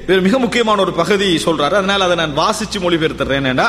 இது மிக முக்கியமான ஒரு பகுதி சொல்றாரு அதனால அதை நான் வாசிச்சு மொழிபெயர்த்துறேன் என்னடா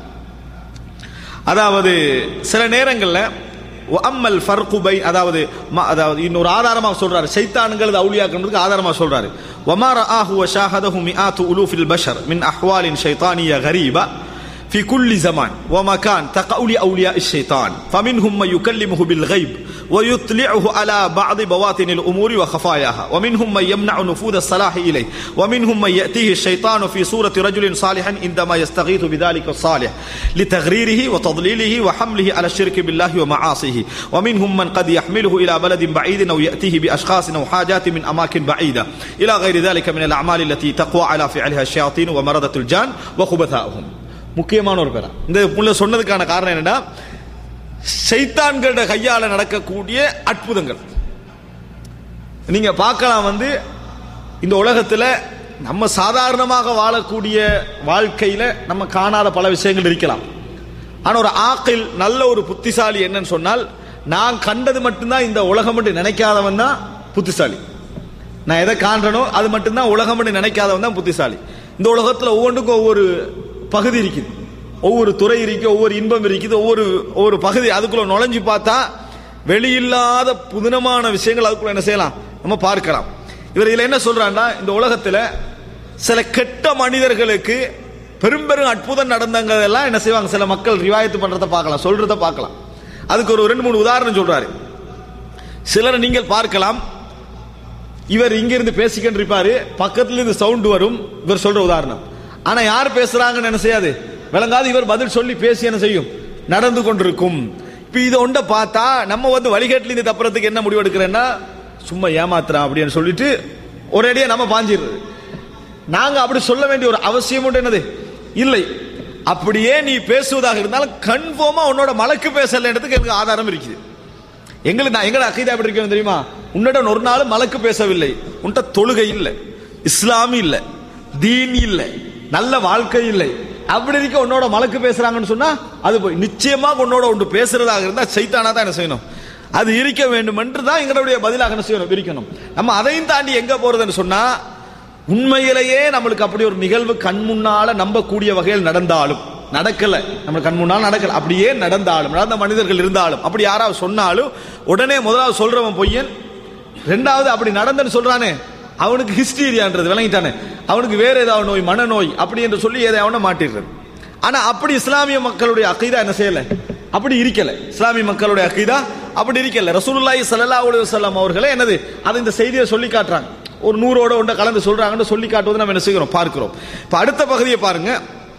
அதாவது சில நேரங்கள்ல அம்மல் ஃபர்குபை அதாவது ம- அதாவது இன்னொரு ஆதாரமா சொல்றாரு சைத்தான்கள் அவுளியாக்குறதுக்கு ஆதாரமா சொல்றாரு وما رآه وشاهده مئات ألوف البشر من أحوال شيطانية غريبة في كل زمان ومكان كقول أولياء الشيطان فمنهم من يكلمه بالغيب ويطلعه على بعض بواطن الأمور وخفاياها ومنهم من يمنع نفوذ الصلاح إليه ومنهم من يأتيه الشيطان في صورة رجل صالح عندما يستغيث بذلك الصالح لتغريره وتضليله وحمله على الشرك بالله ومعاصيه ومنهم من قد يحمله إلى بلد بعيد أو يأتيه بأشخاص أو حاجات من أماكن بعيدة إلى غير ذلك من الأعمال التي تقوى على فعلها الشياطين ومردة الجان وخبثاؤهم முக்கியமான ஒரு பேரா இந்த உள்ள சொன்னதுக்கான காரணம் என்னன்னா சைத்தான்களோட கையால நடக்கக்கூடிய அற்புதங்கள் நீங்க பார்க்கலாம் வந்து இந்த உலகத்துல நம்ம சாதாரணமாக வாழக்கூடிய வாழ்க்கையில நம்ம காணாத பல விஷயங்கள் இருக்கலாம் ஆனா ஒரு ஆக்கில் நல்ல ஒரு புத்திசாலி என்னன்னு சொன்னால் நான் கண்டது மட்டும்தான் இந்த உலகம் என்று நினைக்காதவன் தான் புத்திசாலி நான் எதை காண்றனோ அது மட்டும்தான் உலகம் என்று நினைக்காதவன் தான் புத்திசாலி இந்த உலகத்துல ஒவ்வொன்றுக்கும் ஒவ்வொரு பகுதி இருக்குது ஒவ்வொரு துறை இருக்கு ஒவ்வொரு இன்பம் இருக்குது ஒவ்வொரு ஒவ்வொரு பகுதி அதுக்குள்ள நுழைஞ்சு பார்த்தா வெளியில்லாத புதினமான விஷயங்கள் அதுக்குள்ள என்ன செய்யலாம் நம்ம பார்க்கலாம் இவர் இதுல என்ன சொல்றாங்கன்னா இந்த உலகத்துல சில கெட்ட மனிதர்களுக்கு பெரும் பெரும் அற்புதம் நடந்தங்கதெல்லாம் என்ன செய்வாங்க சில மக்கள் ரிவாயத்து பண்றத பார்க்கலாம் சொல்றத பார்க்கலாம் அதுக்கு ஒரு ரெண்டு மூணு உதாரணம் சொல்றாரு சிலரை நீங்கள் பார்க்கலாம் இவர் இங்க இருந்து பேசிக்கிட்டு இருப்பாரு பக்கத்துல இருந்து சவுண்ட் வரும் இவர் சொல்ற உதாரணம் ஆனா யார் பேசுறாங்கன்னு என்ன செய்யாது விளங்காது இவர் பதில் சொல்லி பேசி என்ன செய்யும் நடந்து கொண்டிருக்கும் இப்ப இதை ஒண்ட பார்த்தா நம்ம வந்து வழிகேட்டில் இருந்து தப்புறதுக்கு என்ன முடிவு எடுக்கிறேன்னா சும்மா ஏமாத்துறான் அப்படின்னு சொல்லிட்டு ஒரேடியா நம்ம பாஞ்சிடுறது நாங்க அப்படி சொல்ல வேண்டிய ஒரு அவசியம் உண்டு என்னது இல்லை அப்படியே நீ பேசுவதாக இருந்தாலும் கன்ஃபார்மா உன்னோட மலக்கு பேசலன்றதுக்கு எனக்கு ஆதாரம் இருக்குது எங்களுக்கு நான் எங்கட அக்கீதா எப்படி இருக்கணும் தெரியுமா உன்னிடம் ஒரு நாள் மலக்கு பேசவில்லை உன்கிட்ட தொழுகை இல்லை இஸ்லாம் இல்லை தீன் இல்லை நல்ல வாழ்க்கை இல்லை அப்படி இருக்க உன்னோட மலக்கு பேசுறாங்கன்னு சொன்னா அது போய் நிச்சயமா உன்னோட ஒன்று பேசுறதாக இருந்தா சைத்தானா தான் என்ன செய்யணும் அது இருக்க வேண்டும் என்று தான் எங்களுடைய பதிலாக என்ன செய்யணும் இருக்கணும் நம்ம அதையும் தாண்டி எங்க போறதுன்னு சொன்னா உண்மையிலேயே நம்மளுக்கு அப்படி ஒரு நிகழ்வு கண் முன்னால நம்பக்கூடிய வகையில் நடந்தாலும் நடக்கல நம்ம கண் முன்னால் நடக்கல அப்படியே நடந்தாலும் நடந்த மனிதர்கள் இருந்தாலும் அப்படி யாராவது சொன்னாலும் உடனே முதலாவது சொல்றவன் பொய்யன் ரெண்டாவது அப்படி நடந்தன்னு சொல்றானே அவனுக்கு ஹிஸ்டீரியான்றது விளங்கிட்டானே அவனுக்கு வேற ஏதாவது நோய் மனநோய் அப்படி என்று சொல்லி எதை அவனை மாட்டிடுறது ஆனா அப்படி இஸ்லாமிய மக்களுடைய அக்கீதா என்ன செய்யல அப்படி இருக்கல இஸ்லாமிய மக்களுடைய அக்கீதா அப்படி இருக்கல ரசூலுல்லாஹி ஸல்லல்லாஹு அலைஹி வஸல்லம் அவர்களே என்னது அதை இந்த செய்தியை சொல்லி காட்டுறாங்க ஒரு நூறோட ஒன்றை கலந்து சொல்றாங்கன்னு சொல்லி காட்டுவது நம்ம என்ன செய்கிறோம் பார்க்கிறோம் இப்ப அடுத்த பகுதியை பாருங்க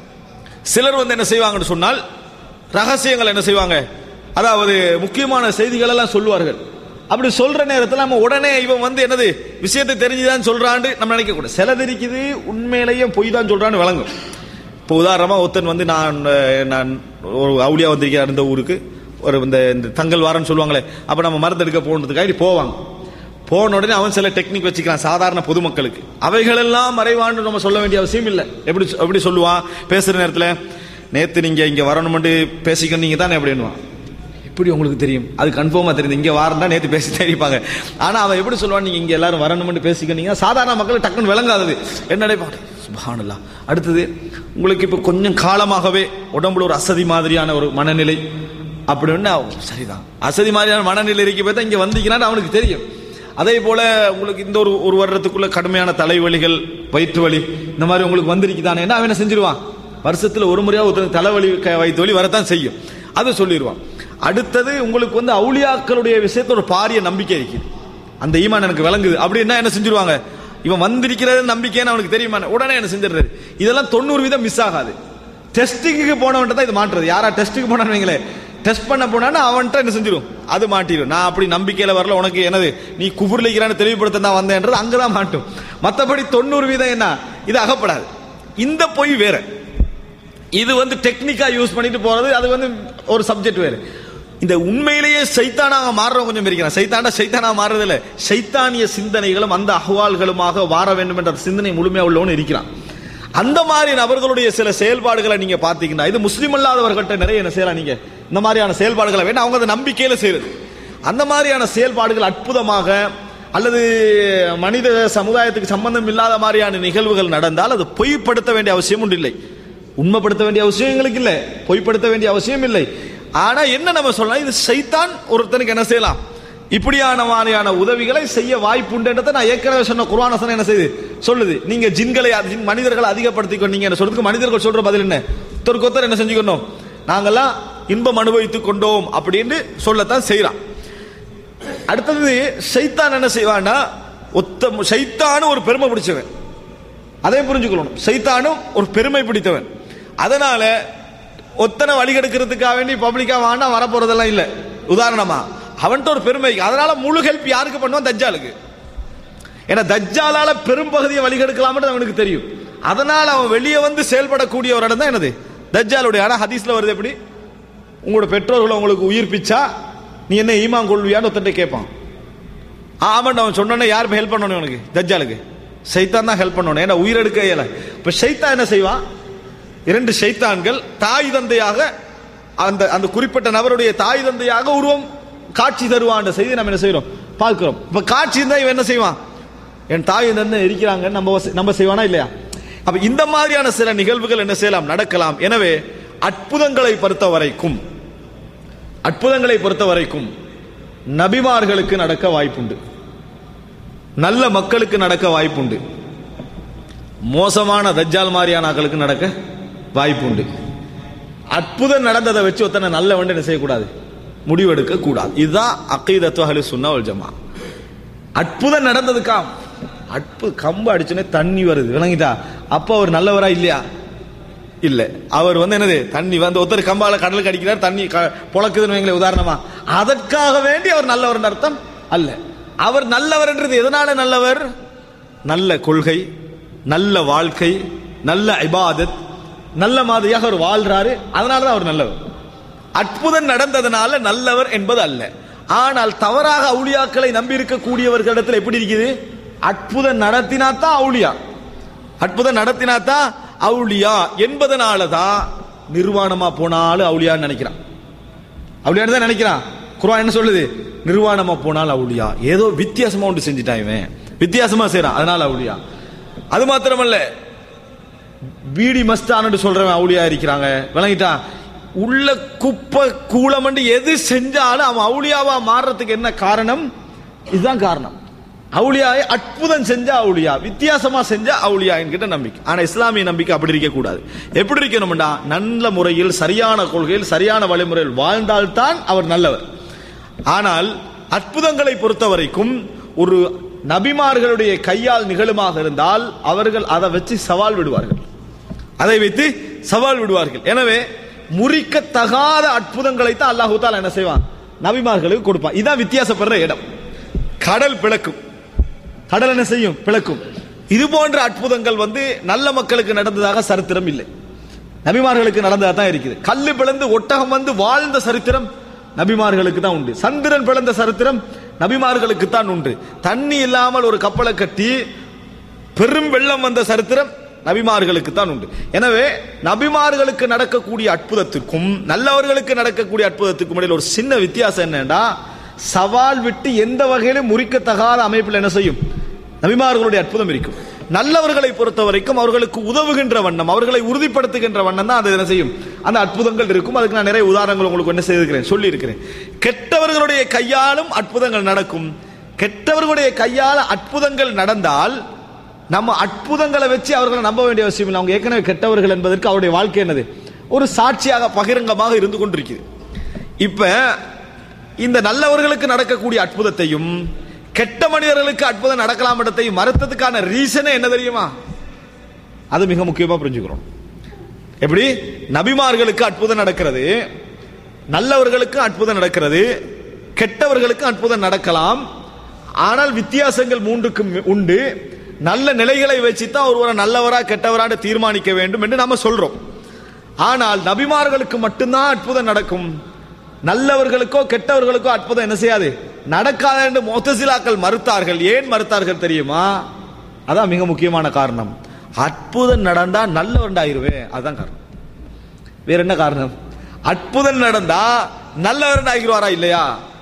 சிலர் வந்து என்ன செய்வாங்கன்னு சொன்னால் ரகசியங்கள் என்ன செய்வாங்க அதாவது முக்கியமான செய்திகள் எல்லாம் சொல்லுவார்கள் அப்படி சொல்ற நேரத்தில் நம்ம உடனே இவன் வந்து என்னது விஷயத்தை தெரிஞ்சுதான் சொல்றான்னு நம்ம நினைக்க கூடாது சிலது இருக்குது உண்மையிலேயே பொய் தான் சொல்றான்னு விளங்கும் இப்போ உதாரணமா ஒருத்தன் வந்து நான் அஹ், நான் ஒரு அவுளியா வந்திருக்கிறார் இந்த ஊருக்கு ஒரு இந்த இந்த தங்கல் வாரம்னு சொல்லுவாங்களே அப்ப நம்ம மருந்து எடுக்க போனதுக்காக போவாங்க போன உடனே அவன் சில டெக்னிக் வச்சுக்கிறான் சாதாரண பொதுமக்களுக்கு அவைகளெல்லாம் மறைவான்னு நம்ம சொல்ல வேண்டிய அவசியம் இல்லை எப்படி எப்படி சொல்லுவான் பேசுற நேரத்தில் நேத்து நீங்க இங்க வரணும்னு பேசிக்க நீங்க தானே அப்படின்னுவான் எப்படி உங்களுக்கு தெரியும் அது கன்ஃபார்மா தெரியுது இங்க வாரம் நேத்து பேசி தெரிவிப்பாங்க ஆனா அவன் எப்படி சொல்லுவான் நீங்க இங்க எல்லாரும் வரணும்னு பேசிக்கினீங்க சாதாரண மக்கள் டக்குன்னு விளங்காதது என்ன நினைப்பாங்க சுபஹானல்லாஹ் அடுத்தது உங்களுக்கு இப்ப கொஞ்சம் காலமாகவே உடம்புல ஒரு அசதி மாதிரியான ஒரு மனநிலை அப்படின்னு அவன் சரிதான் அசதி மாதிரியான மனநிலை இருக்க போய் தான் இங்க வந்தீங்கன்னு அவனுக்கு தெரியும் அதே போல உங்களுக்கு இந்த ஒரு ஒரு வருடத்துக்குள்ள கடுமையான தலைவலிகள் வயிற்று வலி இந்த மாதிரி உங்களுக்கு வந்திருக்குதானே அவன் என்ன செஞ்சிருவான் வருஷத்துல ஒரு முறையா ஒருத்தர் தலைவலி க- வயிற்று வலி வரத்தான் செய்யும் அதை சொல்லிடுவான் அடுத்தது உங்களுக்கு வந்து அவுளியாக்களுடைய விஷயத்துல ஒரு பாரிய நம்பிக்கை இருக்குது அந்த ஈமான் எனக்கு விளங்குது அப்படின்னா என்ன செஞ்சிருவாங்க இவன் வந்திருக்கிறது நம்பிக்கைன்னு அவனுக்கு தெரியுமா உடனே என்ன செஞ்சிடுறாரு இதெல்லாம் தொண்ணூறு வீதம் மிஸ் ஆகாது டெஸ்டிங்க்கு போனவன்ட்ட தான் இது மாட்டுறது யாரா டெஸ்ட்டுக்கு போனான்னு வைங்களேன் டெஸ்ட் பண்ண போனான்னு அவன்கிட்ட என்ன செஞ்சிடும் அது மாட்டிடும் நான் அப்படி நம்பிக்கையில வரல உனக்கு என்னது நீ குபுர்லிக்கிறான்னு தெளிவுபடுத்த தான் வந்தேன்றது அங்கதான் மாட்டும் மத்தபடி தொண்ணூறு வீதம் என்ன இது அகப்படாது இந்த பொய் வேற இது வந்து டெக்னிக்கா யூஸ் பண்ணிட்டு போறது அது வந்து ஒரு சப்ஜெக்ட் வேற இந்த உண்மையிலேயே சைத்தானாக மாறுறவங்க கொஞ்சம் இருக்கிறான் சைத்தானா சைத்தானா மாறுறது இல்ல சைத்தானிய சிந்தனைகளும் அந்த அகவால்களுமாக வார வேண்டும் என்ற சிந்தனை முழுமையா உள்ளவன் இருக்கிறான் அந்த மாதிரி நபர்களுடைய சில செயல்பாடுகளை நீங்க பாத்தீங்கன்னா இது முஸ்லீம் அல்லாதவர்கள்ட்ட நிறைய என்ன செய்யலாம் நீங்க இந்த மாதிரியான செயல்பாடுகளை வேணும் அவங்க அந்த நம்பிக்கையில செய்யறது அந்த மாதிரியான செயல்பாடுகள் அற்புதமாக அல்லது மனித சமுதாயத்துக்கு சம்பந்தம் இல்லாத மாதிரியான நிகழ்வுகள் நடந்தால் அது பொய்ப்படுத்த வேண்டிய அவசியம் ஒன்று இல்லை உண்மைப்படுத்த வேண்டிய அவசியம் எங்களுக்கு இல்லை பொய்ப்படுத்த வேண்டிய அவசியம் இல்லை ஆனா என்ன நம்ம சொல்லலாம் இது சைத்தான் ஒருத்தனுக்கு என்ன செய்யலாம் இப்படியான மாதிரியான உதவிகளை செய்ய வாய்ப்புண்டுன்றதை நான் ஏற்கனவே சொன்ன குர்ஆன் என்ன செய்யுது சொல்லுது நீங்க ஜின்களை ஜின் மனிதர்களை அதிகப்படுத்திக் கொண்டீங்க சொல்றதுக்கு மனிதர்கள் சொல்ற பதில் என்ன ஒருத்தருக்கு ஒருத்தர் என்ன செஞ்சுக்கணும் நாங்கெல்லாம் இன்பம் அனுபவித்துக் கொண்டோம் அப்படின்னு சொல்லத்தான் செய்யறான் அடுத்தது சைத்தான் என்ன செய்வான்னா ஒத்த சைத்தானும் ஒரு பெருமை பிடிச்சவன் அதை புரிஞ்சுக்கணும் சைத்தானும் ஒரு பெருமை பிடித்தவன் அதனால ஒத்தனை வழி கெடுக்கிறதுக்காக வேண்டி பப்ளிக்கா வாண்டா வரப்போறதெல்லாம் இல்ல உதாரணமா அவன்கிட்ட ஒரு பெருமை இருக்கு. அதனால முழு ஹெல்ப் யாருக்கு பண்ணுவான் தஜ்ஜாலுக்கு ஏன்னா தஜ்ஜாலால பெரும் பகுதியை வழி கெடுக்கலாம்னு அவனுக்கு தெரியும் அதனால அவன் வெளியே வந்து செயல்படக்கூடிய ஒரு இடம் தான் என்னது தஜ்ஜாலுடைய ஆனா ஹதீஸ்ல வருது எப்படி உங்களோட பெற்றோர்களை உங்களுக்கு உயிர்ப்பிச்சா நீ என்ன ஈமான் கொள்வியான்னு ஒருத்தன்ட்ட கேட்பான் ஆமாம் அவன் சொன்னோன்னே யார் ஹெல்ப் பண்ணணும் உனக்கு தஜ்ஜாலுக்கு சைத்தான் தான் ஹெல்ப் பண்ணணும் ஏன்னா உயிரெடுக்க இயல இப்ப சைத்தான் என்ன செய்வான் இரண்டு சைத்தான்கள் தாய் தந்தையாக அந்த அந்த குறிப்பிட்ட நபருடைய தாய் தந்தையாக உருவம் காட்சி தருவான்ற செய்தி நம்ம என்ன செய்றோம் பார்க்கிறோம் இப்ப காட்சி இருந்தா இவன் என்ன செய்வான் என் தாய் தந்தை இருக்கிறாங்கன்னு நம்ம நம்ம செய்வானா இல்லையா அப்ப இந்த மாதிரியான சில நிகழ்வுகள் என்ன செய்யலாம் நடக்கலாம் எனவே அற்புதங்களை பொறுத்த வரைக்கும் அற்புதங்களை பொறுத்த வரைக்கும் நபிமார்களுக்கு நடக்க வாய்ப்புண்டு நல்ல மக்களுக்கு நடக்க வாய்ப்புண்டு மோசமான தஜ்ஜால் மாதிரியான ஆட்களுக்கு நடக்க வாய்ப்புண்டு அற்புதம் நடந்ததை வச்சு ஒருத்தனை நல்ல வண்டி என்ன செய்யக்கூடாது முடிவெடுக்க கூடாது இதுதான் அக்கீதத்து அஹ்லு சுன்னா வல் ஜமா அற்புதம் நடந்ததுக்கா அற்பு கம்பு அடிச்சுனே தண்ணி வருது விளங்கிட்டா அப்ப அவர் நல்லவரா இல்லையா இல்ல அவர் வந்து என்னது தண்ணி வந்து ஒருத்தர் கம்பால கடலுக்கு அடிக்கிறார் தண்ணி க- பொழக்குதுன்னு வைங்களேன் உதாரணமா அதற்காக வேண்டி அவர் நல்லவர் அர்த்தம் அல்ல அவர் நல்லவர் என்றது எதனால நல்லவர் நல்ல கொள்கை நல்ல வாழ்க்கை நல்ல இபாதத் நல்ல மாதிரியாக அவர் வாழ்றாரு அதனால தான் அவர் நல்லவர் அற்புதம் நடந்ததனால நல்லவர் என்பது அல்ல ஆனால் தவறாக அவுளியாக்களை நம்பி இருக்கக்கூடியவர்களிடத்தில் எப்படி இருக்குது அற்புதம் நடத்தினாத்தான் அவுளியா அற்புதம் நடத்தினாத்தான் அவுளியா என்பதனால தான் நிர்வாணமா போனாலும் அவுளியான்னு நினைக்கிறான் அவுளியான்னு தான் நினைக்கிறான் குர்ஆன் என்ன சொல்லுது நிர்வாணமா போனால் அவுளியா ஏதோ வித்தியாசமா ஒன்று செஞ்சுட்டான் இவன் வித்தியாசமா செய்றான் அதனால அவுளியா அது மாத்திரமல்ல பீடி மஸ்தான்னு சொல்றவன் அவுளியா இருக்கிறாங்க விளங்கிட்டான் உள்ள குப்பை கூளமண்டு எது செஞ்சாலும் அவன் அவுளியாவா மாறுறதுக்கு என்ன காரணம் இதுதான் காரணம் அவுளியாவை அற்புதம் செஞ்சா அவுளியா வித்தியாசமா செஞ்சா அவுளியா என்கிட்ட நம்பிக்கை ஆனா இஸ்லாமிய நம்பிக்கை அப்படி இருக்க கூடாது எப்படி இருக்கணும்டா நல்ல முறையில் சரியான கொள்கையில் சரியான வழிமுறையில் வாழ்ந்தால்தான் அவர் நல்லவர் ஆனால் அற்புதங்களை பொறுத்த வரைக்கும் ஒரு நபிமார்களுடைய கையால் நிகழுமாக இருந்தால் அவர்கள் அதை வச்சு சவால் விடுவார்கள் அதை வைத்து சவால் விடுவார்கள் எனவே முறிக்கத்தகாத அற்புதங்களை தான் அல்லாஹு தாலா என்ன செய்வான் நபிமார்களுக்கு கொடுப்பான் இதான் வித்தியாசப்படுற இடம் கடல் பிளக்கும் கடல் என்ன செய்யும் பிளக்கும் இது போன்ற அற்புதங்கள் வந்து நல்ல மக்களுக்கு நடந்ததாக சரித்திரம் இல்லை நபிமார்களுக்கு நடந்ததா தான் இருக்குது கல்லு பிளந்து ஒட்டகம் வந்து வாழ்ந்த சரித்திரம் நபிமார்களுக்கு தான் உண்டு சந்திரன் பிளந்த சரித்திரம் நபிமார்களுக்கு தான் உண்டு தண்ணி இல்லாமல் ஒரு கப்பலை கட்டி பெரும் வெள்ளம் வந்த சரித்திரம் நபிமார்களுக்கு தான் உண்டு எனவே நபிமார்களுக்கு நடக்கக்கூடிய அற்புதத்துக்கும் நல்லவர்களுக்கு நடக்கக்கூடிய அற்புதத்துக்கும் இடையில் ஒரு சின்ன வித்தியாசம் என்னன்னா சவால் விட்டு எந்த வகையிலும் முறிக்கத்தகாத அமைப்பில் என்ன செய்யும் நபிமார்களுடைய அற்புதம் இருக்கும் நல்லவர்களை பொறுத்த வரைக்கும் அவர்களுக்கு உதவுகின்ற வண்ணம் அவர்களை உறுதிப்படுத்துகின்ற வண்ணம் தான் அது என்ன செய்யும் அந்த அற்புதங்கள் இருக்கும் அதுக்கு நான் நிறைய உதாரணங்கள் உங்களுக்கு என்ன செய்திருக்கிறேன் சொல்லி இருக்கிறேன் கெட்டவர்களுடைய கையாலும் அற்புதங்கள் நடக்கும் கெட்டவர்களுடைய கையால் அற்புதங்கள் நடந்தால் நம்ம அற்புதங்களை வச்சு அவர்களை நம்ப வேண்டிய அவசியம் இல்லை அவங்க ஏற்கனவே கெட்டவர்கள் என்பதற்கு அவருடைய வாழ்க்கை என்னது ஒரு சாட்சியாக பகிரங்கமாக இருந்து கொண்டிருக்குது இப்ப இந்த நல்லவர்களுக்கு நடக்கக்கூடிய அற்புதத்தையும் கெட்ட மனிதர்களுக்கு அற்புதம் நடக்கலாம் இடத்தையும் மறுத்ததுக்கான ரீசனே என்ன தெரியுமா அது மிக முக்கியமா புரிஞ்சுக்கிறோம் எப்படி நபிமார்களுக்கு அற்புதம் நடக்கிறது நல்லவர்களுக்கு அற்புதம் நடக்கிறது கெட்டவர்களுக்கு அற்புதம் நடக்கலாம் ஆனால் வித்தியாசங்கள் மூன்றுக்கும் உண்டு நல்ல நிலைகளை வச்சுதான் ஒருவரை நல்லவரா கெட்டவரான்னு தீர்மானிக்க வேண்டும் என்று நாம சொல்றோம் ஆனால் நபிமார்களுக்கு மட்டும்தான் அற்புதம் நடக்கும் நல்லவர்களுக்கோ கெட்டவர்களுக்கோ அற்புதம் என்ன செய்யாது நடக்காது என்று மொத்தசிலாக்கள் மறுத்தார்கள் ஏன் மறுத்தார்கள் தெரியுமா அதான் மிக முக்கியமான காரணம் அற்புதம் நடந்தா நல்லவன்டாயிருவே அதுதான் காரணம் வேற என்ன காரணம் அற்புதம் நடந்தா நல்லவன் ஆகிடுவாரா இல்லையா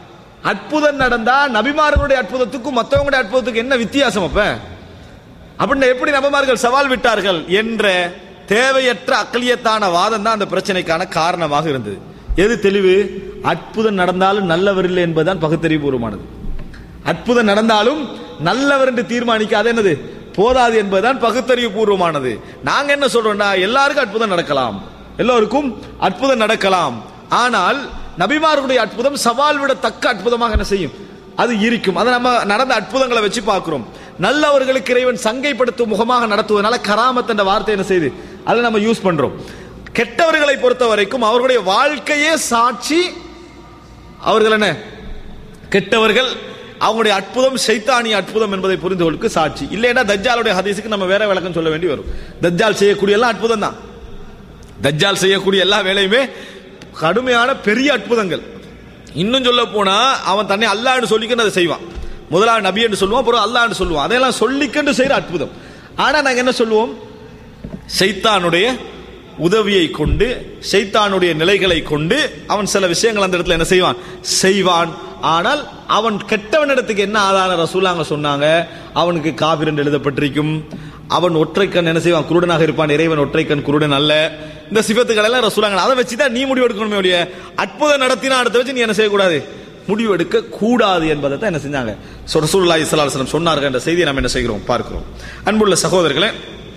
அற்புதம் நடந்தா நபிமார்களுடைய அற்புதத்துக்கும் மற்றவங்களுடைய அற்புதத்துக்கும் என்ன வித்தியாசம் அப்ப அப்படின்னு எப்படி நபமார்கள் சவால் விட்டார்கள் என்ற தேவையற்ற அக்கலியத்தான வாதம் தான் அந்த பிரச்சனைக்கான காரணமாக இருந்தது எது தெளிவு அற்புதம் நடந்தாலும் நல்லவர் இல்லை என்பதுதான் பகுத்தறிவுபூர்வமானது அற்புதம் நடந்தாலும் நல்லவர் என்று தீர்மானிக்காத என்னது போதாது என்பதுதான் பகுத்தறிவு பூர்வமானது நாங்க என்ன சொல்றோம்னா எல்லாருக்கும் அற்புதம் நடக்கலாம் எல்லோருக்கும் அற்புதம் நடக்கலாம் ஆனால் நபிமார்களுடைய அற்புதம் சவால் விட தக்க அற்புதமாக என்ன செய்யும் அது இருக்கும் அதை நம்ம நடந்த அற்புதங்களை வச்சு பார்க்கிறோம் நல்லவர்களுக்கு இறைவன் சங்கைப்படுத்தும் முகமாக நடத்துவதனால கராமத் என்ற வார்த்தை என்ன செய்யுது அதை நம்ம யூஸ் பண்றோம் கெட்டவர்களை பொறுத்த வரைக்கும் அவர்களுடைய வாழ்க்கையே சாட்சி அவர்கள் என்ன கெட்டவர்கள் அவங்களுடைய அற்புதம் சைத்தானிய அற்புதம் என்பதை புரிந்து கொள்ளுக்கு சாட்சி இல்லைன்னா தஜ்ஜாலுடைய ஹதீஸுக்கு நம்ம வேற விளக்கம் சொல்ல வேண்டி வரும் தஜ்ஜால் செய்யக்கூடிய எல்லாம் அற்புதம் தான் தஜ்ஜால் செய்யக்கூடிய எல்லா வேலையுமே கடுமையான பெரிய அற்புதங்கள் இன்னும் சொல்ல போனா அவன் தன்னை அல்லாஹ்னு சொல்லிக்கிட்டு அதை செய்வான் முதலாவது நபி என்று சொல்லுவான் அப்புறம் அல்லாஹ்னு சொல்லுவான் அதையெல்லாம் சொல்லிக்கொண்டு செய்யற அற்புதம் ஆனா நாங்க என்ன சொல்லுவோம் சைத்தானுடைய உதவியை கொண்டு சைத்தானுடைய நிலைகளை கொண்டு அவன் சில விஷயங்கள் அந்த இடத்துல என்ன செய்வான் செய்வான் ஆனால் அவன் கெட்டவனிடத்துக்கு என்ன ஆதாரம் ரசூலாங்க சொன்னாங்க அவனுக்கு காபிர் என்று எழுதப்பட்டிருக்கும் அவன் ஒற்றைக்கண் என்ன செய்வான் குருடனாக இருப்பான் இறைவன் ஒற்றைக்கண் குருடன் அல்ல இந்த சிவத்துக்கள் எல்லாம் ரசூலாங்க அதை வச்சு தான் நீ முடிவு எடுக்கணுமே ஒழிய அற்புதம் நடத்தினா அடுத்த வச்சு நீ என்ன செய்யக்கூடாது முடிவு எடுக்க கூடாது என்பதை தான் என்ன செஞ்சாங்க ரசூலுல்லாஹி ஸல்லல்லாஹு அலைஹி வஸல்லம் சொன்னார்கள் என்ற செய்தியை நம்ம என்ன செய்கிறோம் பார்க்கிறோம் அன்புள்ள சகோதரர்களே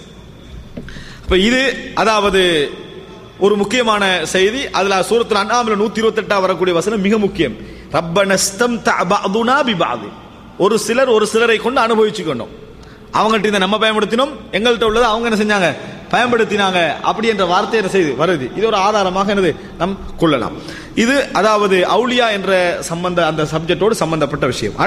இப்ப இது அதாவது ஒரு முக்கியமான செய்தி அதுல சூரத்துல அண்ணாமல நூத்தி இருபத்தி எட்டா வரக்கூடிய வசனம் மிக முக்கியம் ரப்பனஸ்தம் தபதுனா பிபாது ஒரு சிலர் ஒரு சிலரை கொண்டு அனுபவிச்சுக்கணும் அவங்கள்ட்ட இதை நம்ம பயன்படுத்தினோம் எங்கள்கிட்ட உள்ளது அவங்க என்ன செஞ்சாங்க பயன்படுத்தினாங்க அப்படி என்ற வார்த்தை என்ன செய்து வருது இது ஒரு ஆதாரமாக என்னது நம் கொள்ளலாம் இது அதாவது அவுலியா என்ற சம்பந்த அந்த சப்ஜெக்டோடு சம்பந்தப்பட்ட விஷயம்